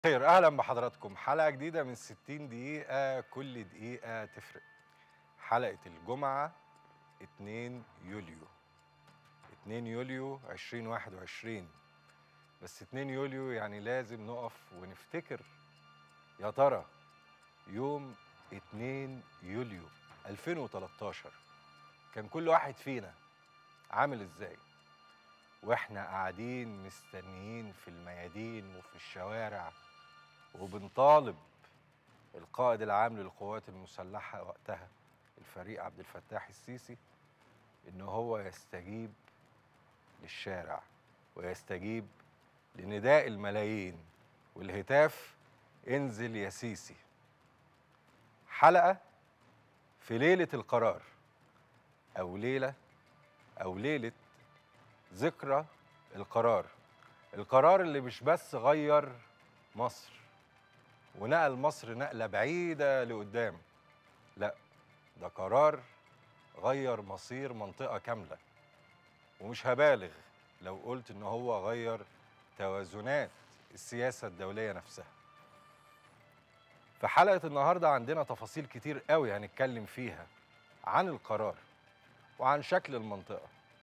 خير اهلا بحضراتكم حلقه جديده من 60 دقيقه كل دقيقه تفرق حلقه الجمعه 2 يوليو 2 يوليو 2021 بس 2 يوليو يعني لازم نقف ونفتكر يا ترى يوم 2 يوليو 2013 كان كل واحد فينا عامل ازاي واحنا قاعدين مستنيين في الميادين وفي الشوارع وبنطالب القائد العام للقوات المسلحة وقتها الفريق عبد الفتاح السيسي إن هو يستجيب للشارع ويستجيب لنداء الملايين والهتاف انزل يا سيسي حلقة في ليلة القرار أو ليلة أو ليلة ذكرى القرار القرار اللي مش بس غير مصر ونقل مصر نقلة بعيدة لقدام لا ده قرار غير مصير منطقة كاملة ومش هبالغ لو قلت ان هو غير توازنات السياسة الدولية نفسها في حلقة النهاردة عندنا تفاصيل كتير قوي هنتكلم فيها عن القرار وعن شكل المنطقة